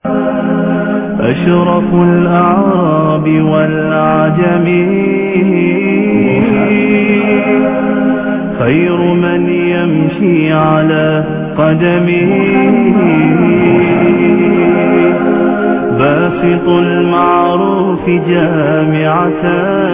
أشرف الأعراب والعجم خير من يمشي على قدمه باسط المعروف جامعة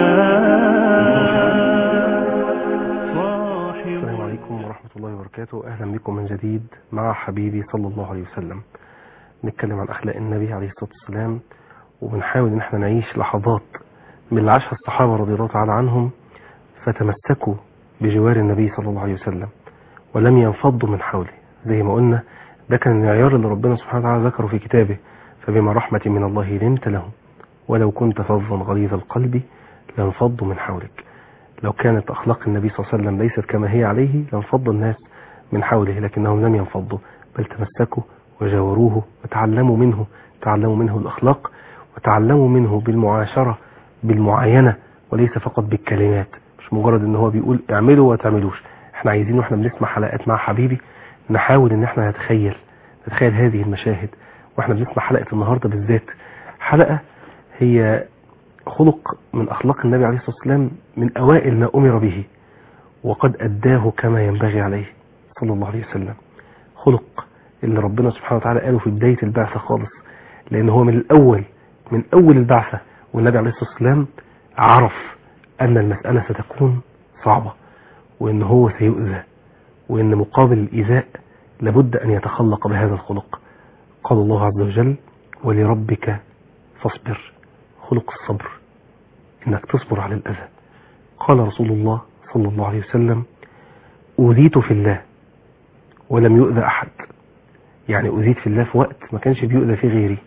السلام عليكم ورحمة الله وبركاته أهلا بكم من جديد مع حبيبي صلى الله عليه وسلم نتكلم عن أخلاق النبي عليه الصلاة والسلام وبنحاول إن احنا نعيش لحظات من اللي عاشها الصحابة رضي الله تعالى عنهم فتمسكوا بجوار النبي صلى الله عليه وسلم ولم ينفضوا من حوله زي ما قلنا ده كان المعيار اللي ربنا سبحانه وتعالى ذكره في كتابه فبما رحمة من الله لنت لهم ولو كنت فظا غليظ القلب لانفضوا من حولك لو كانت أخلاق النبي صلى الله عليه وسلم ليست كما هي عليه لانفض الناس من حوله لكنهم لم ينفضوا بل تمسكوا وجاوروه وتعلموا منه تعلموا منه الأخلاق وتعلموا منه بالمعاشرة بالمعاينة وليس فقط بالكلمات مش مجرد ان هو بيقول اعملوا وتعملوش احنا عايزين واحنا بنسمع حلقات مع حبيبي نحاول ان احنا نتخيل نتخيل هذه المشاهد واحنا بنسمع حلقة النهاردة بالذات حلقة هي خلق من أخلاق النبي عليه الصلاة والسلام من أوائل ما أمر به وقد أداه كما ينبغي عليه صلى الله عليه وسلم خلق اللي ربنا سبحانه وتعالى قاله في بداية البعثة خالص لأن هو من الأول من أول البعثة والنبي عليه الصلاة والسلام عرف أن المسألة ستكون صعبة وأن هو سيؤذى وأن مقابل الإيذاء لابد أن يتخلق بهذا الخلق قال الله عز وجل ولربك فاصبر خلق الصبر انك تصبر على الاذى قال رسول الله صلى الله عليه وسلم اوذيت في الله ولم يؤذى احد يعني اوذيت في الله في وقت ما كانش بيؤذى فيه غيري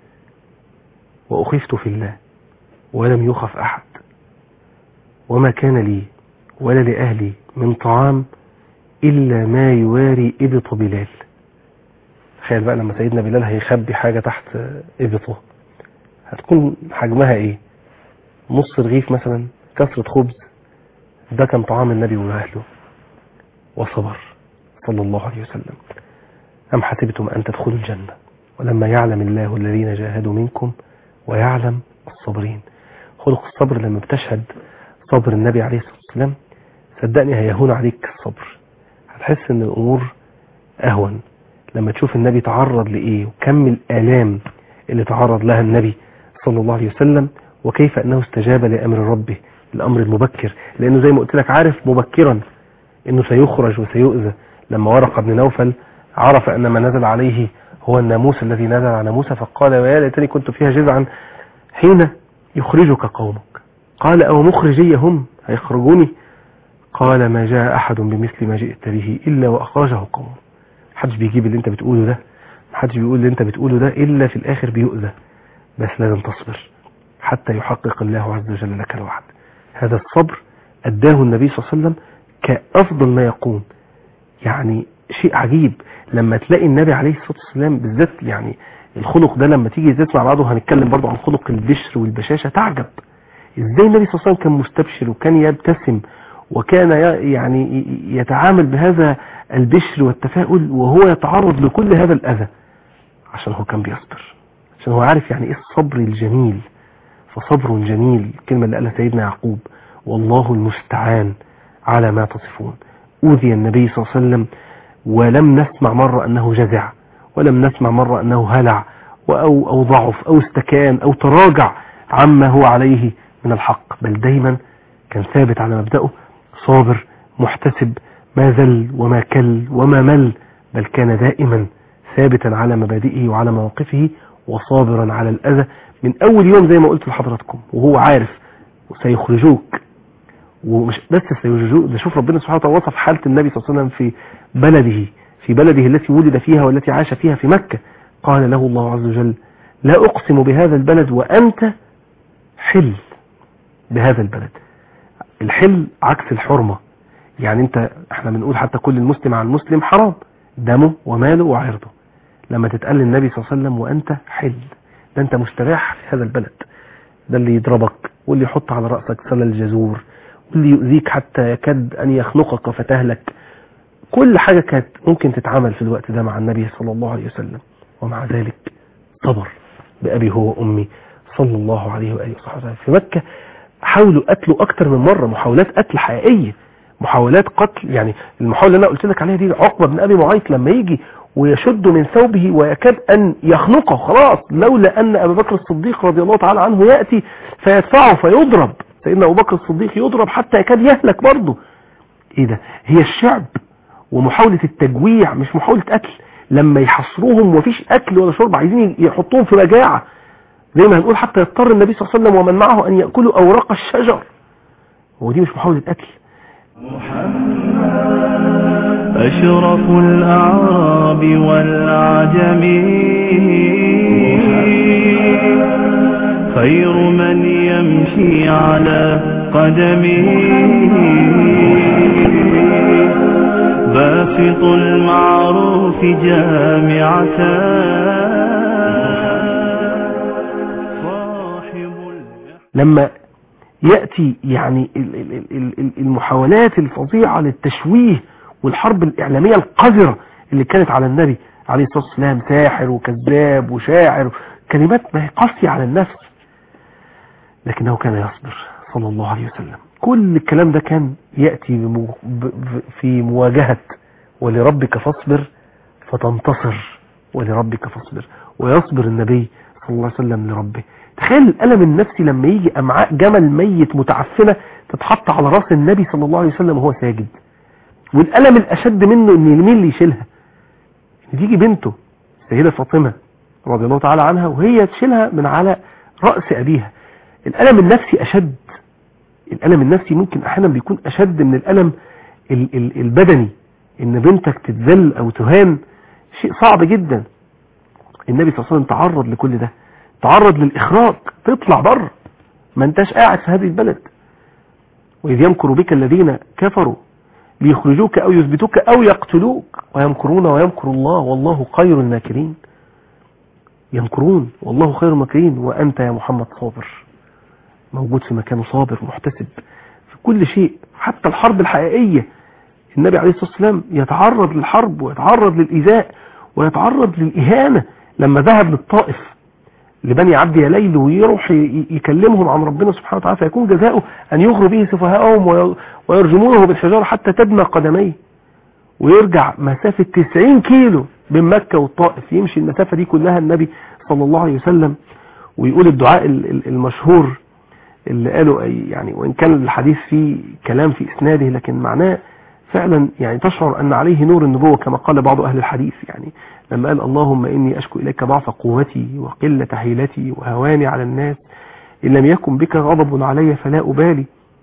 واخفت في الله ولم يخف احد وما كان لي ولا لاهلي من طعام الا ما يواري ابط بلال تخيل بقى لما سيدنا بلال هيخبي حاجه تحت ابطه هتكون حجمها ايه نص رغيف مثلا كسرة خبز ده كان طعام النبي واهله وصبر صلى الله عليه وسلم أم حسبتم أن تدخلوا الجنة ولما يعلم الله الذين جاهدوا منكم ويعلم الصابرين خلق الصبر لما بتشهد صبر النبي عليه الصلاة والسلام صدقني هيهون عليك الصبر هتحس ان الأمور أهون لما تشوف النبي تعرض لإيه وكم الآلام اللي تعرض لها النبي صلى الله عليه وسلم وكيف أنه استجاب لأمر ربه الأمر المبكر لأنه زي ما قلت لك عارف مبكرا أنه سيخرج وسيؤذى لما ورق بن نوفل عرف أن ما نزل عليه هو الناموس الذي نزل على موسى فقال ويا ليتني كنت فيها جزعا حين يخرجك قومك قال أو مخرجي هم هيخرجوني قال ما جاء أحد بمثل ما جئت به إلا وأخرجه قومه محدش بيجيب اللي انت بتقوله ده محدش بيقول اللي انت بتقوله ده إلا في الآخر بيؤذى بس لازم تصبر حتى يحقق الله عز وجل لك الوعد هذا الصبر أداه النبي صلى الله عليه وسلم كأفضل ما يكون يعني شيء عجيب لما تلاقي النبي عليه الصلاة والسلام بالذات يعني الخلق ده لما تيجي تسمع بعضه هنتكلم برضه عن خلق البشر والبشاشة تعجب ازاي النبي صلى الله عليه وسلم كان مستبشر وكان يبتسم وكان يعني يتعامل بهذا البشر والتفاؤل وهو يتعرض لكل هذا الأذى عشان هو كان بيصبر عشان هو عارف يعني ايه الصبر الجميل فصبر جميل الكلمة اللي قالها سيدنا يعقوب والله المستعان على ما تصفون أوذي النبي صلى الله عليه وسلم ولم نسمع مرة أنه جزع ولم نسمع مرة أنه هلع أو, أو ضعف أو استكان أو تراجع عما هو عليه من الحق بل دايما كان ثابت على مبدأه صابر محتسب ما زل وما كل وما مل بل كان دائما ثابتا على مبادئه وعلى مواقفه وصابرا على الأذى من أول يوم زي ما قلت لحضراتكم وهو عارف سيخرجوك ومش بس سيخرجوك ده شوف ربنا سبحانه وتعالى وصف حالة النبي صلى الله عليه وسلم في بلده في بلده التي ولد فيها والتي عاش فيها في مكة قال له الله عز وجل لا أقسم بهذا البلد وأنت حل بهذا البلد الحل عكس الحرمة يعني انت احنا بنقول حتى كل المسلم على المسلم حرام دمه وماله وعرضه لما تتقال للنبي صلى الله عليه وسلم وانت حل ده انت مستراح في هذا البلد ده اللي يضربك واللي يحط على رأسك سل الجزور واللي يؤذيك حتى يكاد أن يخنقك فتهلك كل حاجة كانت ممكن تتعمل في الوقت ده مع النبي صلى الله عليه وسلم ومع ذلك صبر بأبي هو وأمي صلى الله عليه وآله وصحبه وسلم في مكة حاولوا قتله أكتر من مرة محاولات قتل حقيقية محاولات قتل يعني المحاولة اللي أنا قلت لك عليها دي عقبة بن أبي معيط لما يجي ويشد من ثوبه ويكاد أن يخنقه خلاص لولا أن أبا بكر الصديق رضي الله تعالى عنه يأتي فيدفعه فيضرب سيدنا أبو بكر الصديق يضرب حتى يكاد يهلك برضه إيه ده هي الشعب ومحاولة التجويع مش محاولة قتل لما يحصروهم ومفيش أكل ولا شرب عايزين يحطوهم في مجاعة زي ما هنقول حتى يضطر النبي صلى الله عليه وسلم ومن معه أن يأكلوا أوراق الشجر ودي مش محاولة قتل أشرف الأعراب والعجم خير من يمشي على قدمه باسط المعروف جامعة صاحب لما يأتي يعني ال- ال- ال- ال- المحاولات الفظيعة للتشويه والحرب الإعلامية القذرة اللي كانت على النبي عليه الصلاة والسلام ساحر وكذاب وشاعر كلمات ما هي قاسية على النفس لكنه كان يصبر صلى الله عليه وسلم كل الكلام ده كان يأتي بمو- ب- ب- في مواجهة ولربك فاصبر فتنتصر ولربك فاصبر ويصبر النبي صلى الله عليه وسلم لربه تخيل الألم النفسي لما يجي أمعاء جمل ميت متعفنة تتحط على راس النبي صلى الله عليه وسلم وهو ساجد والألم الأشد منه إن مين اللي يشيلها إن تيجي بنته سيدة فاطمة رضي الله تعالى عنها وهي تشيلها من على رأس أبيها الألم النفسي أشد الألم النفسي ممكن أحيانا بيكون أشد من الألم ال- ال- البدني إن بنتك تتذل أو تهان شيء صعب جدا النبي صلى الله عليه وسلم تعرض لكل ده تعرض للإخراج تطلع بره ما انتش قاعد في هذه البلد وإذ يمكر بك الذين كفروا ليخرجوك أو يثبتوك أو يقتلوك ويمكرون ويمكر الله والله خير الماكرين يمكرون والله خير الماكرين وأنت يا محمد صابر موجود في مكانه صابر محتسب في كل شيء حتى الحرب الحقيقية النبي عليه الصلاة والسلام يتعرض للحرب ويتعرض للإيذاء ويتعرض للإهانة لما ذهب للطائف لبني عبد يليل ويروح ي- يكلمهم عن ربنا سبحانه وتعالى فيكون جزاؤه أن يغروا به سفهاءهم وي- ويرجمونه بالحجارة حتى تدمى قدميه ويرجع مسافة 90 كيلو بين مكة والطائف يمشي المسافة دي كلها النبي صلى الله عليه وسلم ويقول الدعاء ال- ال- المشهور اللي قاله أي يعني وإن كان الحديث فيه كلام في إسناده لكن معناه فعلا يعني تشعر أن عليه نور النبوة كما قال بعض أهل الحديث يعني لما قال اللهم إني أشكو إليك ضعف قوتي وقلة حيلتي وهواني على الناس إن لم يكن بك غضب علي فلا أبالي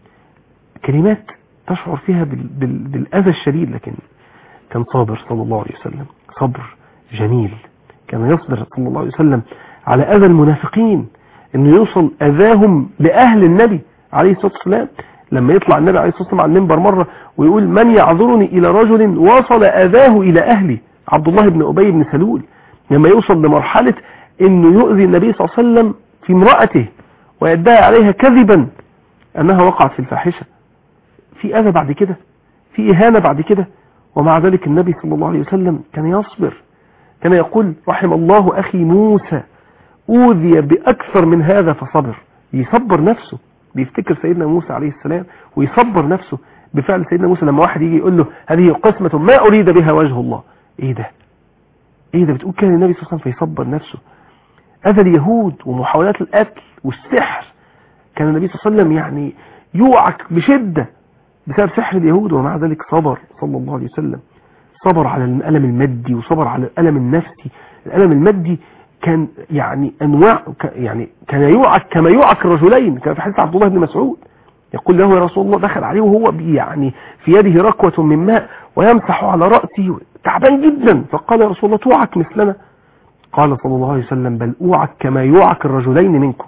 كلمات تشعر فيها بال بال بالأذى الشديد لكن كان صابر صلى الله عليه وسلم صبر جميل كان يصبر صلى الله عليه وسلم على أذى المنافقين انه يوصل اذاهم لاهل النبي عليه الصلاة والسلام لما يطلع النبي عليه الصلاة والسلام على المنبر مرة ويقول من يعذرني الى رجل وصل اذاه الى اهلي عبد الله بن ابي بن سلول لما يوصل لمرحلة انه يؤذي النبي صلى الله عليه وسلم في امرأته ويدعي عليها كذبا انها وقعت في الفاحشة في اذى بعد كده في اهانة بعد كده ومع ذلك النبي صلى الله عليه وسلم كان يصبر كان يقول رحم الله اخي موسى أوذي بأكثر من هذا فصبر يصبر نفسه بيفتكر سيدنا موسى عليه السلام ويصبر نفسه بفعل سيدنا موسى لما واحد يجي يقول له هذه قسمة ما أريد بها وجه الله إيه ده إيه ده بتقول كده النبي صلى الله عليه وسلم فيصبر نفسه أذى اليهود ومحاولات القتل والسحر كان النبي صلى الله عليه وسلم يعني يوعك بشدة بسبب سحر اليهود ومع ذلك صبر صلى الله عليه وسلم صبر على الألم المادي وصبر على الألم النفسي الألم المادي كان يعني انواع ك- يعني كان يوعك كما يوعك الرجلين كان في حديث عبد الله بن مسعود يقول له يا رسول الله دخل عليه وهو بي- يعني في يده ركوة من ماء ويمسح على رأسي تعبان جدا فقال يا رسول الله توعك مثلنا قال صلى الله عليه وسلم بل اوعك كما يوعك الرجلين منكم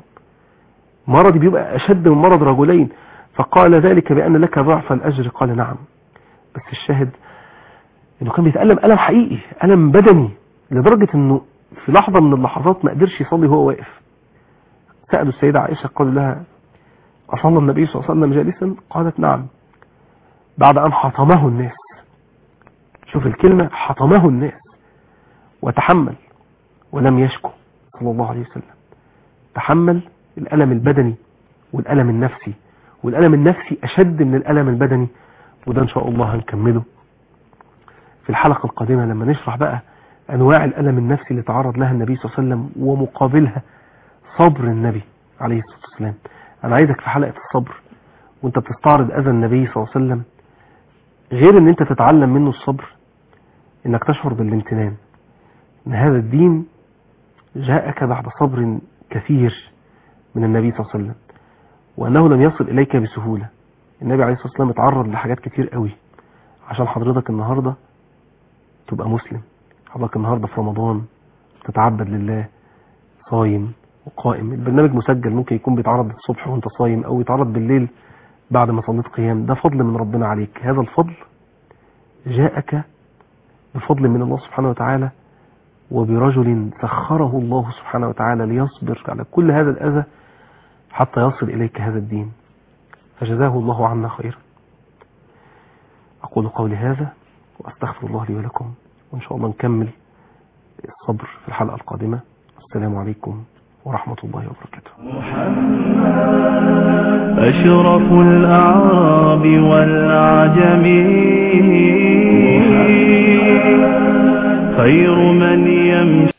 مرضي بيبقى أشد من مرض رجلين فقال ذلك بأن لك ضعف الأجر قال نعم بس الشاهد انه كان بيتألم ألم حقيقي ألم بدني لدرجة انه في لحظة من اللحظات ما قدرش يصلي وهو واقف سألوا السيدة عائشة قالوا لها أصلى النبي صلى الله عليه وسلم جالسا قالت نعم بعد أن حطمه الناس شوف الكلمة حطمه الناس وتحمل ولم يشكو صلى الله عليه وسلم تحمل الألم البدني والألم النفسي والألم النفسي أشد من الألم البدني وده إن شاء الله هنكمله في الحلقة القادمة لما نشرح بقى أنواع الألم النفسي اللي تعرض لها النبي صلى الله عليه وسلم ومقابلها صبر النبي عليه الصلاة والسلام أنا عايزك في حلقة الصبر وانت بتستعرض أذى النبي صلى الله عليه وسلم غير ان انت تتعلم منه الصبر انك تشعر بالامتنان ان هذا الدين جاءك بعد صبر كثير من النبي صلى الله عليه وسلم وانه لم يصل اليك بسهولة النبي عليه الصلاة والسلام اتعرض لحاجات كتير قوي عشان حضرتك النهاردة تبقى مسلم حضرتك النهاردة في رمضان تتعبد لله صايم وقائم البرنامج مسجل ممكن يكون بيتعرض الصبح وانت صايم او يتعرض بالليل بعد ما صليت قيام ده فضل من ربنا عليك هذا الفضل جاءك بفضل من الله سبحانه وتعالى وبرجل سخره الله سبحانه وتعالى ليصبر على كل هذا الأذى حتى يصل إليك هذا الدين فجزاه الله عنا خيرا أقول قولي هذا وأستغفر الله لي ولكم وإن شاء الله نكمل الصبر في الحلقة القادمة السلام عليكم ورحمة الله وبركاته أشرف الأعراب والعجم خير من يمشي